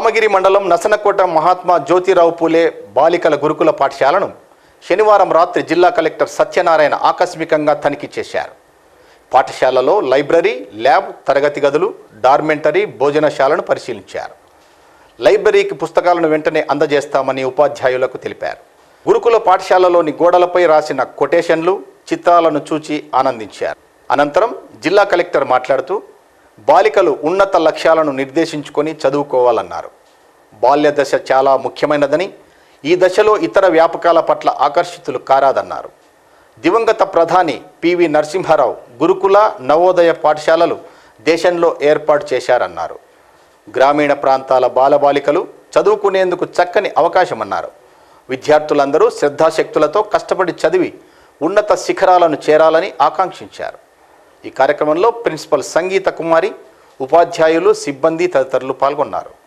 రామగిరి మండలం నసనకోట మహాత్మా జ్యోతిరావు పూలే బాలికల గురుకుల పాఠశాలను శనివారం రాత్రి జిల్లా కలెక్టర్ సత్యనారాయణ ఆకస్మికంగా తనిఖీ చేశారు పాఠశాలలో లైబ్రరీ ల్యాబ్ తరగతి గదులు డార్మెంటరీ భోజనశాలను పరిశీలించారు లైబ్రరీకి పుస్తకాలను వెంటనే అందజేస్తామని ఉపాధ్యాయులకు తెలిపారు గురుకుల పాఠశాలలోని గోడలపై రాసిన కొటేషన్లు చిత్రాలను చూచి ఆనందించారు అనంతరం జిల్లా కలెక్టర్ మాట్లాడుతూ బాలికలు ఉన్నత లక్ష్యాలను నిర్దేశించుకొని చదువుకోవాలన్నారు బాల్య దశ చాలా ముఖ్యమైనదని ఈ దశలో ఇతర వ్యాపకాల పట్ల ఆకర్షితులు కారాదన్నారు దివంగత ప్రధాని పివి నరసింహారావు గురుకుల నవోదయ పాఠశాలలు దేశంలో ఏర్పాటు చేశారన్నారు గ్రామీణ ప్రాంతాల బాలబాలికలు చదువుకునేందుకు చక్కని అవకాశమన్నారు విద్యార్థులందరూ శ్రద్ధాశక్తులతో కష్టపడి చదివి ఉన్నత శిఖరాలను చేరాలని ఆకాంక్షించారు ఈ కార్యక్రమంలో ప్రిన్సిపల్ సంగీత కుమారి ఉపాధ్యాయులు సిబ్బంది తదితరులు పాల్గొన్నారు